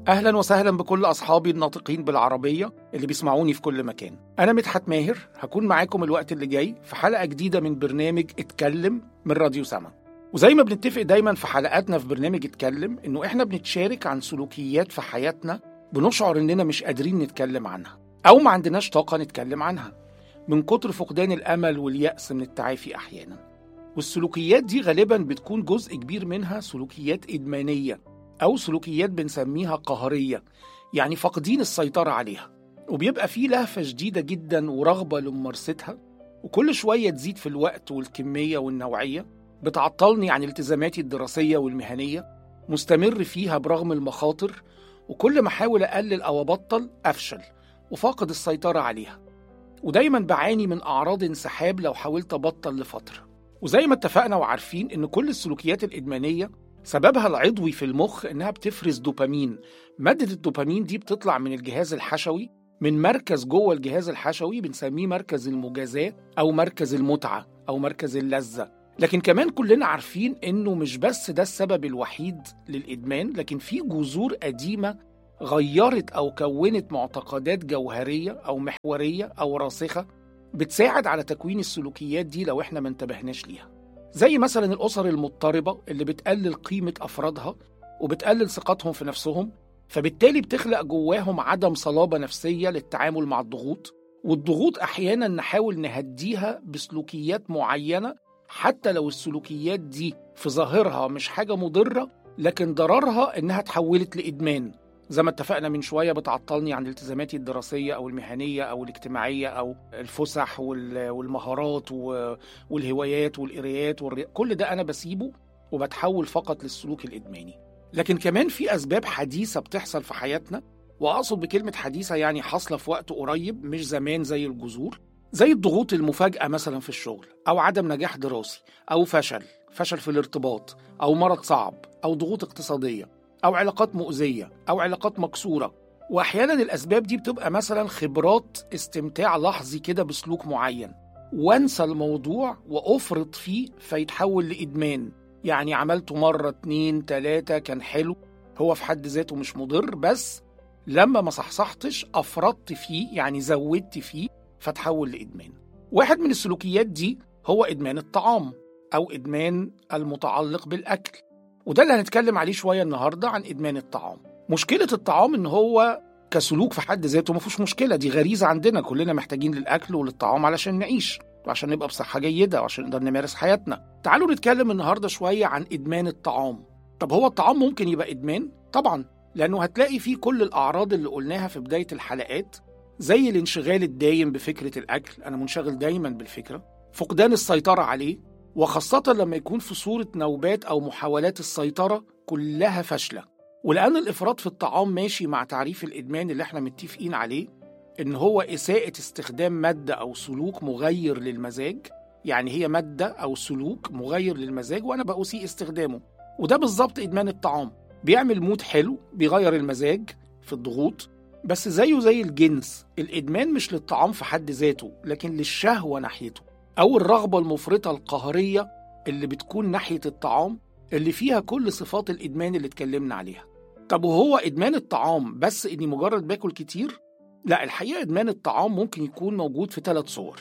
أهلا وسهلا بكل أصحابي الناطقين بالعربية اللي بيسمعوني في كل مكان أنا مدحت ماهر هكون معاكم الوقت اللي جاي في حلقة جديدة من برنامج اتكلم من راديو سما وزي ما بنتفق دايما في حلقاتنا في برنامج اتكلم إنه إحنا بنتشارك عن سلوكيات في حياتنا بنشعر إننا مش قادرين نتكلم عنها أو ما عندناش طاقة نتكلم عنها من كتر فقدان الأمل واليأس من التعافي أحيانا والسلوكيات دي غالبا بتكون جزء كبير منها سلوكيات إدمانية أو سلوكيات بنسميها قهرية يعني فاقدين السيطرة عليها وبيبقى فيه لهفة شديدة جدا ورغبة لممارستها وكل شوية تزيد في الوقت والكمية والنوعية بتعطلني عن التزاماتي الدراسية والمهنية مستمر فيها برغم المخاطر وكل ما أحاول أقلل أو أبطل أفشل وفاقد السيطرة عليها ودايما بعاني من أعراض انسحاب لو حاولت أبطل لفترة وزي ما اتفقنا وعارفين إن كل السلوكيات الإدمانية سببها العضوي في المخ إنها بتفرز دوبامين مادة الدوبامين دي بتطلع من الجهاز الحشوي من مركز جوه الجهاز الحشوي بنسميه مركز المجازاة أو مركز المتعة أو مركز اللذة لكن كمان كلنا عارفين إنه مش بس ده السبب الوحيد للإدمان لكن في جذور قديمة غيرت أو كونت معتقدات جوهرية أو محورية أو راسخة بتساعد على تكوين السلوكيات دي لو إحنا ما انتبهناش ليها زي مثلا الأسر المضطربة اللي بتقلل قيمة أفرادها وبتقلل ثقتهم في نفسهم فبالتالي بتخلق جواهم عدم صلابة نفسية للتعامل مع الضغوط والضغوط أحيانا نحاول نهديها بسلوكيات معينة حتى لو السلوكيات دي في ظاهرها مش حاجة مضرة لكن ضررها إنها تحولت لإدمان زي ما اتفقنا من شوية بتعطلني عن التزاماتي الدراسية أو المهنية أو الاجتماعية أو الفسح والمهارات والهوايات والقرايات والري... كل ده أنا بسيبه وبتحول فقط للسلوك الإدماني لكن كمان في أسباب حديثة بتحصل في حياتنا وأقصد بكلمة حديثة يعني حاصلة في وقت قريب مش زمان زي الجذور زي الضغوط المفاجئة مثلا في الشغل أو عدم نجاح دراسي أو فشل فشل في الارتباط أو مرض صعب أو ضغوط اقتصادية أو علاقات مؤذية أو علاقات مكسورة وأحيانا الأسباب دي بتبقى مثلا خبرات استمتاع لحظي كده بسلوك معين وانسى الموضوع وأفرط فيه فيتحول لإدمان يعني عملته مرة اتنين تلاتة كان حلو هو في حد ذاته مش مضر بس لما ما صحصحتش أفرطت فيه يعني زودت فيه فتحول لإدمان واحد من السلوكيات دي هو إدمان الطعام أو إدمان المتعلق بالأكل وده اللي هنتكلم عليه شوية النهاردة عن إدمان الطعام مشكلة الطعام إن هو كسلوك في حد ذاته ما فيهوش مشكلة دي غريزة عندنا كلنا محتاجين للأكل وللطعام علشان نعيش وعشان نبقى بصحة جيدة وعشان نقدر نمارس حياتنا تعالوا نتكلم النهاردة شوية عن إدمان الطعام طب هو الطعام ممكن يبقى إدمان؟ طبعا لأنه هتلاقي فيه كل الأعراض اللي قلناها في بداية الحلقات زي الانشغال الدايم بفكرة الأكل أنا منشغل دايما بالفكرة فقدان السيطرة عليه وخاصة لما يكون في صورة نوبات أو محاولات السيطرة كلها فاشلة ولأن الإفراط في الطعام ماشي مع تعريف الإدمان اللي احنا متفقين عليه إن هو إساءة استخدام مادة أو سلوك مغير للمزاج يعني هي مادة أو سلوك مغير للمزاج وأنا بأسيء استخدامه وده بالظبط إدمان الطعام بيعمل مود حلو بيغير المزاج في الضغوط بس زيه زي الجنس الإدمان مش للطعام في حد ذاته لكن للشهوة ناحيته أو الرغبة المفرطة القهرية اللي بتكون ناحية الطعام اللي فيها كل صفات الإدمان اللي اتكلمنا عليها طب وهو إدمان الطعام بس إني مجرد باكل كتير؟ لا الحقيقة إدمان الطعام ممكن يكون موجود في ثلاث صور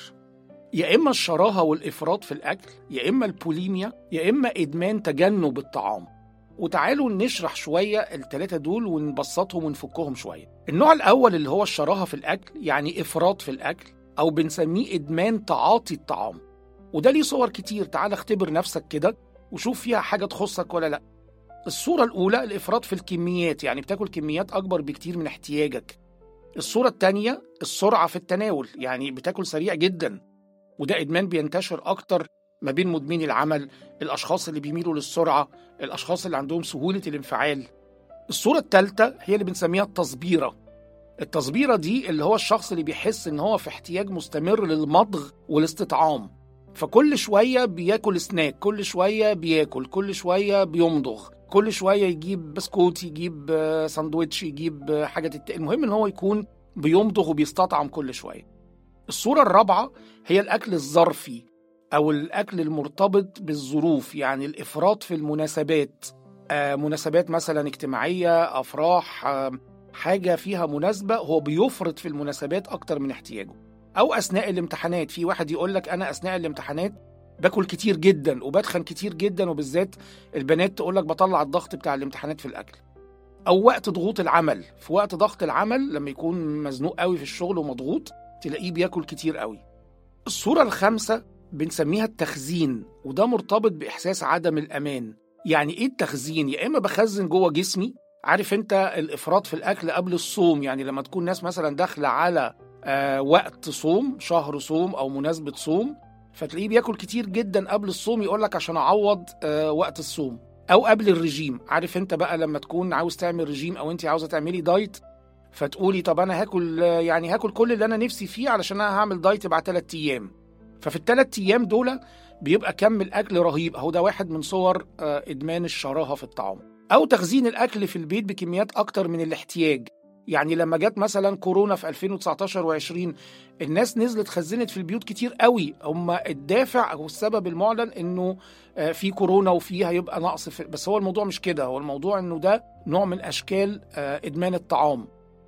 يا إما الشراهة والإفراط في الأكل يا إما البوليميا يا إما إدمان تجنب الطعام وتعالوا نشرح شوية التلاتة دول ونبسطهم ونفكهم شوية النوع الأول اللي هو الشراهة في الأكل يعني إفراط في الأكل أو بنسميه إدمان تعاطي الطعام وده ليه صور كتير تعال اختبر نفسك كده وشوف فيها حاجة تخصك ولا لأ الصورة الأولى الإفراط في الكميات يعني بتاكل كميات أكبر بكتير من احتياجك الصورة التانية السرعة في التناول يعني بتاكل سريع جدا وده إدمان بينتشر أكتر ما بين مدمني العمل الأشخاص اللي بيميلوا للسرعة الأشخاص اللي عندهم سهولة الانفعال الصورة الثالثة هي اللي بنسميها التصبيرة التصبيرة دي اللي هو الشخص اللي بيحس إن هو في احتياج مستمر للمضغ والاستطعام فكل شوية بياكل سناك كل شوية بياكل كل شوية بيمضغ كل شوية يجيب بسكوت يجيب ساندويتش يجيب حاجة تت... المهم إن هو يكون بيمضغ وبيستطعم كل شوية الصورة الرابعة هي الأكل الظرفي أو الأكل المرتبط بالظروف يعني الإفراط في المناسبات آه، مناسبات مثلا اجتماعيه افراح آه، حاجه فيها مناسبه هو بيفرط في المناسبات اكتر من احتياجه او اثناء الامتحانات في واحد يقول لك انا اثناء الامتحانات باكل كتير جدا وبتخن كتير جدا وبالذات البنات تقول لك بطلع الضغط بتاع الامتحانات في الاكل او وقت ضغوط العمل في وقت ضغط العمل لما يكون مزنوق قوي في الشغل ومضغوط تلاقيه بياكل كتير قوي الصوره الخامسه بنسميها التخزين وده مرتبط باحساس عدم الامان يعني ايه التخزين يا اما بخزن جوه جسمي عارف انت الافراط في الاكل قبل الصوم يعني لما تكون ناس مثلا داخله على آه وقت صوم شهر صوم او مناسبه صوم فتلاقيه بياكل كتير جدا قبل الصوم يقول لك عشان اعوض آه وقت الصوم او قبل الرجيم عارف انت بقى لما تكون عاوز تعمل رجيم او انت عاوزه تعملي دايت فتقولي طب انا هاكل يعني هاكل كل اللي انا نفسي فيه علشان انا هعمل دايت بعد 3 ايام ففي الثلاث ايام دول بيبقى كم الاكل رهيب اهو ده واحد من صور آه، ادمان الشراهه في الطعام او تخزين الاكل في البيت بكميات اكتر من الاحتياج يعني لما جت مثلا كورونا في 2019 و20 الناس نزلت خزنت في البيوت كتير قوي هم الدافع او السبب المعلن انه آه، في كورونا وفي هيبقى نقص في بس هو الموضوع مش كده هو الموضوع انه ده نوع من اشكال آه، ادمان الطعام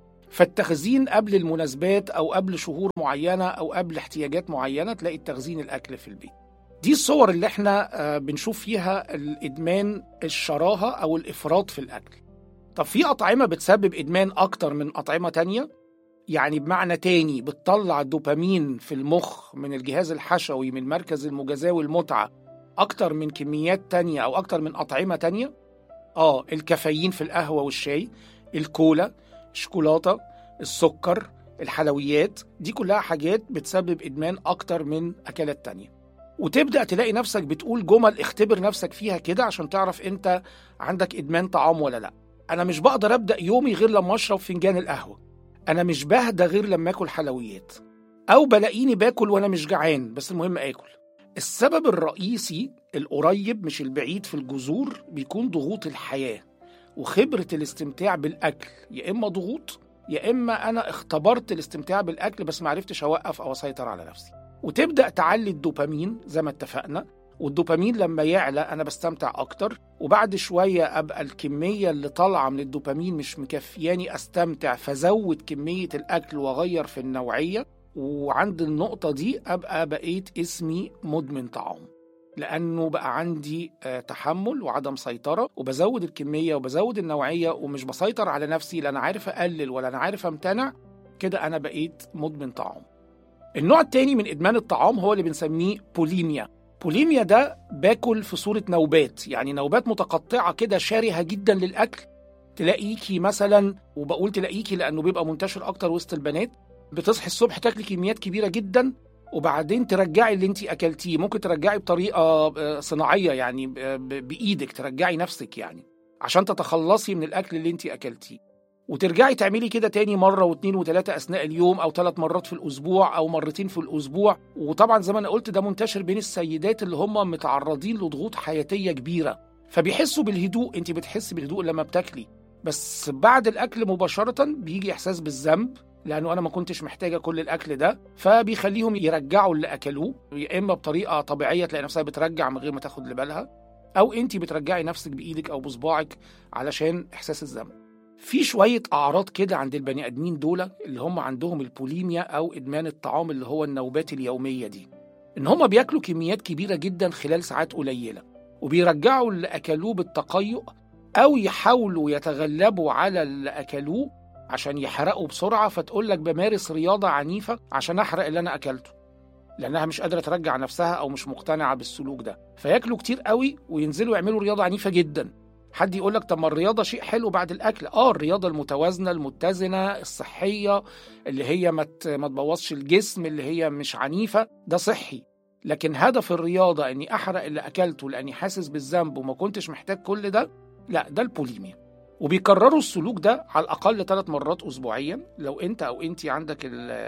فالتخزين قبل المناسبات او قبل شهور معينه او قبل احتياجات معينه تلاقي التخزين الاكل في البيت دي الصور اللي احنا آه، بنشوف فيها الادمان الشراهه او الافراط في الاكل طب في اطعمه بتسبب ادمان اكتر من اطعمه تانية يعني بمعنى تاني بتطلع الدوبامين في المخ من الجهاز الحشوي من مركز المجازاه والمتعه اكتر من كميات تانية او اكتر من اطعمه تانية اه الكافيين في القهوه والشاي الكولا الشوكولاته السكر الحلويات دي كلها حاجات بتسبب ادمان اكتر من اكلات تانية وتبدا تلاقي نفسك بتقول جمل اختبر نفسك فيها كده عشان تعرف انت عندك ادمان طعام ولا لا انا مش بقدر ابدا يومي غير لما اشرب فنجان القهوه انا مش بهدى غير لما اكل حلويات او بلاقيني باكل وانا مش جعان بس المهم اكل السبب الرئيسي القريب مش البعيد في الجذور بيكون ضغوط الحياه وخبره الاستمتاع بالاكل يا اما ضغوط يا اما انا اختبرت الاستمتاع بالاكل بس ما عرفتش اوقف او اسيطر على نفسي وتبدا تعلي الدوبامين زي ما اتفقنا والدوبامين لما يعلى انا بستمتع اكتر وبعد شويه ابقى الكميه اللي طالعه من الدوبامين مش مكفياني استمتع فزود كميه الاكل واغير في النوعيه وعند النقطه دي ابقى بقيت اسمي مدمن طعام لانه بقى عندي آه، تحمل وعدم سيطره وبزود الكميه وبزود النوعيه ومش بسيطر على نفسي لا انا عارف اقلل ولا انا عارف امتنع كده انا بقيت مدمن طعام النوع التاني من ادمان الطعام هو اللي بنسميه بوليميا بوليميا ده باكل في صورة نوبات يعني نوبات متقطعة كده شارهة جدا للأكل تلاقيكي مثلا وبقول تلاقيكي لأنه بيبقى منتشر أكتر وسط البنات بتصحي الصبح تاكلي كميات كبيرة جدا وبعدين ترجعي اللي انت اكلتيه ممكن ترجعي بطريقه آه، صناعيه يعني ب- بايدك ترجعي نفسك يعني عشان تتخلصي من الاكل اللي انت اكلتيه وترجعي تعملي كده تاني مرة واثنين وثلاثة أثناء اليوم أو ثلاث مرات في الأسبوع أو مرتين في الأسبوع وطبعا زي ما أنا قلت ده منتشر بين السيدات اللي هم متعرضين لضغوط حياتية كبيرة فبيحسوا بالهدوء أنت بتحسي بالهدوء لما بتاكلي بس بعد الأكل مباشرة بيجي إحساس بالذنب لأنه أنا ما كنتش محتاجة كل الأكل ده فبيخليهم يرجعوا اللي أكلوه يا إما بطريقة طبيعية تلاقي نفسها بترجع من غير ما تاخد لبالها أو أنت بترجعي نفسك بإيدك أو بصباعك علشان إحساس الذنب في شوية أعراض كده عند البني آدمين دول اللي هم عندهم البوليميا أو إدمان الطعام اللي هو النوبات اليومية دي إن هم بياكلوا كميات كبيرة جدا خلال ساعات قليلة وبيرجعوا اللي أكلوه بالتقيؤ أو يحاولوا يتغلبوا على اللي أكلوه عشان يحرقوا بسرعة فتقول لك بمارس رياضة عنيفة عشان أحرق اللي أنا أكلته لأنها مش قادرة ترجع نفسها أو مش مقتنعة بالسلوك ده فياكلوا كتير قوي وينزلوا يعملوا رياضة عنيفة جدا حد يقول لك طب ما الرياضه شيء حلو بعد الاكل اه الرياضه المتوازنه المتزنه الصحيه اللي هي ما ما تبوظش الجسم اللي هي مش عنيفه ده صحي لكن هدف الرياضه اني احرق اللي اكلته لاني حاسس بالذنب وما كنتش محتاج كل ده لا ده البوليميا وبيكرروا السلوك ده على الاقل ثلاث مرات اسبوعيا لو انت او انت عندك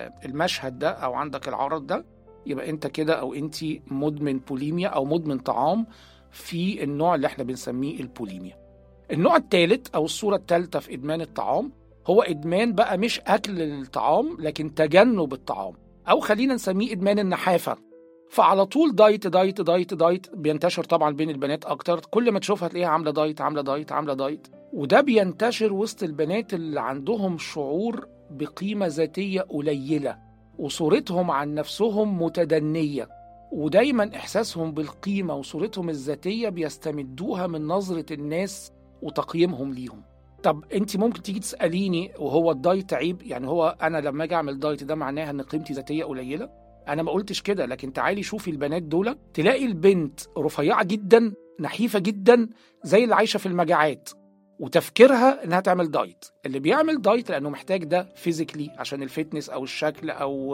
المشهد ده او عندك العرض ده يبقى انت كده او انت مدمن بوليميا او مدمن طعام في النوع اللي احنا بنسميه البوليميا النوع الثالث او الصورة الثالثة في ادمان الطعام هو ادمان بقى مش اكل الطعام لكن تجنب الطعام او خلينا نسميه ادمان النحافة فعلى طول دايت دايت دايت دايت بينتشر طبعا بين البنات اكتر كل ما تشوفها تلاقيها عامله دايت عامله دايت عامله دايت وده بينتشر وسط البنات اللي عندهم شعور بقيمه ذاتيه قليله وصورتهم عن نفسهم متدنيه ودايما احساسهم بالقيمه وصورتهم الذاتيه بيستمدوها من نظره الناس وتقييمهم ليهم طب انت ممكن تيجي تساليني وهو الدايت عيب يعني هو انا لما اجي اعمل دايت ده معناها ان قيمتي ذاتيه قليله انا ما قلتش كده لكن تعالي شوفي البنات دول تلاقي البنت رفيعه جدا نحيفه جدا زي اللي عايشه في المجاعات وتفكيرها انها تعمل دايت اللي بيعمل دايت لانه محتاج ده فيزيكلي عشان الفتنس او الشكل او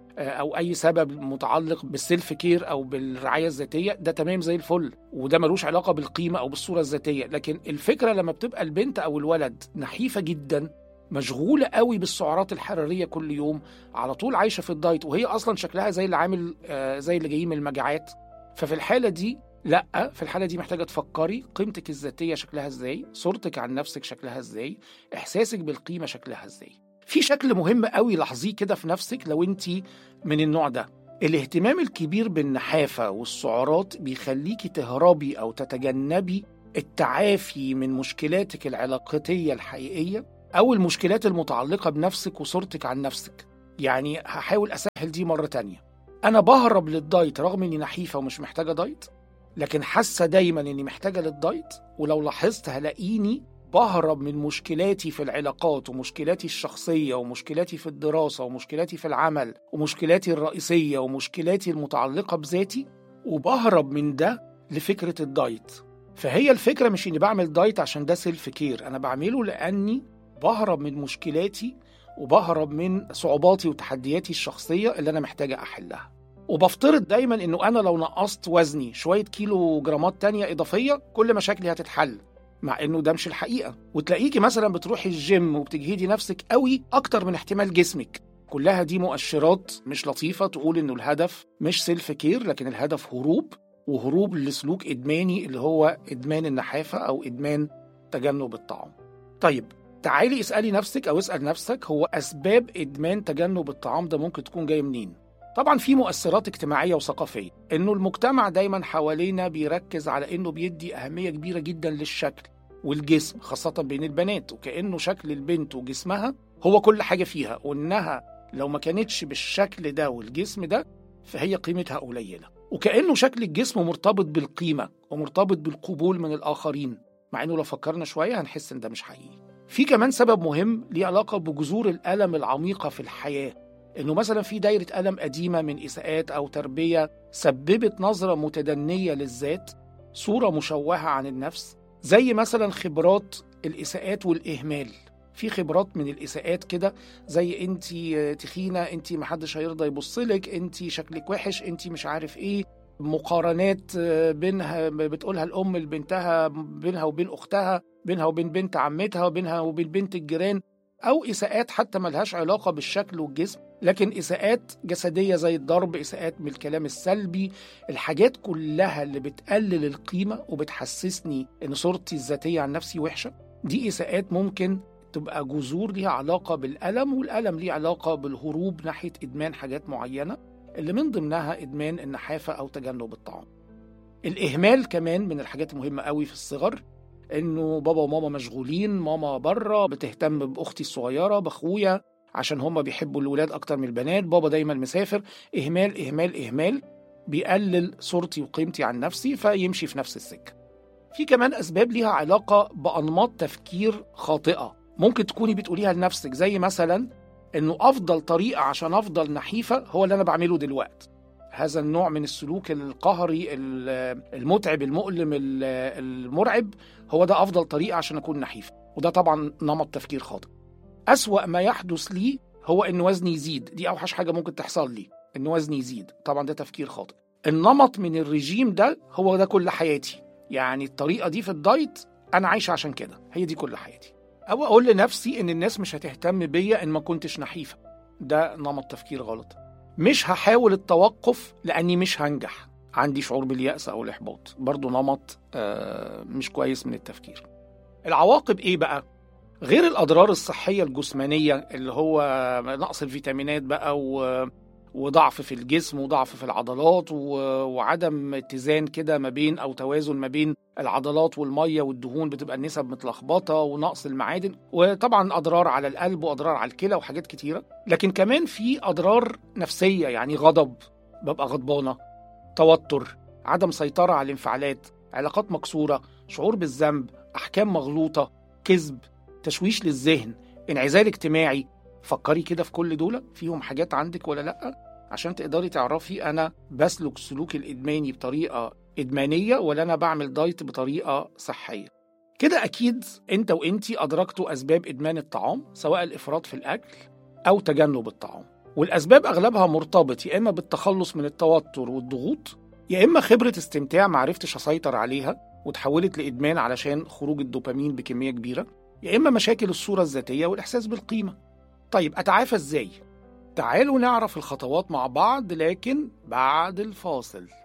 او اي سبب متعلق بالسيلف كير او بالرعايه الذاتيه ده تمام زي الفل وده ملوش علاقه بالقيمه او بالصوره الذاتيه لكن الفكره لما بتبقى البنت او الولد نحيفه جدا مشغوله قوي بالسعرات الحراريه كل يوم على طول عايشه في الدايت وهي اصلا شكلها زي اللي عامل زي اللي جايين من المجاعات ففي الحاله دي لا في الحاله دي محتاجه تفكري قيمتك الذاتيه شكلها ازاي صورتك عن نفسك شكلها ازاي احساسك بالقيمه شكلها ازاي في شكل مهم قوي لاحظيه كده في نفسك لو انت من النوع ده الاهتمام الكبير بالنحافه والسعرات بيخليكي تهربي او تتجنبي التعافي من مشكلاتك العلاقاتيه الحقيقيه او المشكلات المتعلقه بنفسك وصورتك عن نفسك يعني هحاول اسهل دي مره تانية انا بهرب للدايت رغم اني نحيفه ومش محتاجه دايت لكن حاسه دايما اني محتاجه للدايت ولو لاحظت هلاقيني بهرب من مشكلاتي في العلاقات ومشكلاتي الشخصية ومشكلاتي في الدراسة ومشكلاتي في العمل ومشكلاتي الرئيسية ومشكلاتي المتعلقة بذاتي وبهرب من ده لفكرة الدايت فهي الفكرة مش إني بعمل دايت عشان ده سيلف كير أنا بعمله لأني بهرب من مشكلاتي وبهرب من صعوباتي وتحدياتي الشخصية اللي أنا محتاجة أحلها وبفترض دايما إنه أنا لو نقصت وزني شوية كيلو جرامات تانية إضافية كل مشاكلي هتتحل مع انه ده مش الحقيقه وتلاقيكي مثلا بتروحي الجيم وبتجهدي نفسك قوي اكتر من احتمال جسمك كلها دي مؤشرات مش لطيفه تقول انه الهدف مش سيلف كير لكن الهدف هروب وهروب لسلوك ادماني اللي هو ادمان النحافه او ادمان تجنب الطعام طيب تعالي اسالي نفسك او اسال نفسك هو اسباب ادمان تجنب الطعام ده ممكن تكون جايه منين طبعا في مؤثرات اجتماعية وثقافية انه المجتمع دايما حوالينا بيركز على انه بيدي اهمية كبيرة جدا للشكل والجسم خاصة بين البنات وكأنه شكل البنت وجسمها هو كل حاجة فيها وإنها لو ما كانتش بالشكل ده والجسم ده فهي قيمتها قليلة وكأنه شكل الجسم مرتبط بالقيمة ومرتبط بالقبول من الآخرين مع إنه لو فكرنا شوية هنحس إن ده مش حقيقي في كمان سبب مهم ليه علاقة بجذور الألم العميقة في الحياة إنه مثلا في دايرة ألم قديمة من إساءات أو تربية سببت نظرة متدنية للذات صورة مشوهة عن النفس زي مثلا خبرات الاساءات والاهمال في خبرات من الاساءات كده زي انت تخينه انت محدش هيرضى يبص لك انت شكلك وحش انت مش عارف ايه مقارنات بينها بتقولها الام لبنتها بينها وبين اختها بينها وبين بنت عمتها وبينها وبين بنت الجيران او اساءات حتى ملهاش علاقه بالشكل والجسم لكن اساءات جسديه زي الضرب اساءات من الكلام السلبي الحاجات كلها اللي بتقلل القيمه وبتحسسني ان صورتي الذاتيه عن نفسي وحشه دي اساءات ممكن تبقى جذور ليها علاقه بالالم والالم ليه علاقه بالهروب ناحيه ادمان حاجات معينه اللي من ضمنها ادمان النحافه او تجنب الطعام الاهمال كمان من الحاجات المهمه قوي في الصغر انه بابا وماما مشغولين ماما بره بتهتم باختي الصغيره باخويا عشان هما بيحبوا الولاد اكتر من البنات بابا دايما مسافر اهمال اهمال اهمال بيقلل صورتي وقيمتي عن نفسي فيمشي في نفس السكه في كمان اسباب ليها علاقه بانماط تفكير خاطئه ممكن تكوني بتقوليها لنفسك زي مثلا انه افضل طريقه عشان افضل نحيفه هو اللي انا بعمله دلوقتي هذا النوع من السلوك القهري المتعب المؤلم المرعب هو ده افضل طريقه عشان اكون نحيف وده طبعا نمط تفكير خاطئ اسوا ما يحدث لي هو ان وزني يزيد دي اوحش حاجه ممكن تحصل لي ان وزني يزيد طبعا ده تفكير خاطئ النمط من الرجيم ده هو ده كل حياتي يعني الطريقه دي في الدايت انا عايشه عشان كده هي دي كل حياتي او اقول لنفسي ان الناس مش هتهتم بيا ان ما كنتش نحيفه ده نمط تفكير غلط مش هحاول التوقف لاني مش هنجح عندي شعور باليأس او الاحباط برضو نمط آه مش كويس من التفكير العواقب ايه بقى غير الاضرار الصحيه الجسمانيه اللي هو نقص الفيتامينات بقى و... وضعف في الجسم وضعف في العضلات و... وعدم اتزان كده ما بين او توازن ما بين العضلات والميه والدهون بتبقى النسب متلخبطه ونقص المعادن وطبعا اضرار على القلب واضرار على الكلى وحاجات كتيره لكن كمان في اضرار نفسيه يعني غضب ببقى غضبانه توتر عدم سيطره على الانفعالات علاقات مكسوره شعور بالذنب احكام مغلوطه كذب تشويش للذهن انعزال اجتماعي فكري كده في كل دول فيهم حاجات عندك ولا لا عشان تقدري تعرفي انا بسلك السلوك الادماني بطريقه ادمانيه ولا انا بعمل دايت بطريقه صحيه كده اكيد انت وانتي ادركتوا اسباب ادمان الطعام سواء الافراط في الاكل او تجنب الطعام والاسباب اغلبها مرتبط يا اما بالتخلص من التوتر والضغوط يا اما خبره استمتاع معرفتش اسيطر عليها وتحولت لادمان علشان خروج الدوبامين بكميه كبيره يا اما مشاكل الصوره الذاتيه والاحساس بالقيمه طيب اتعافى ازاي تعالوا نعرف الخطوات مع بعض لكن بعد الفاصل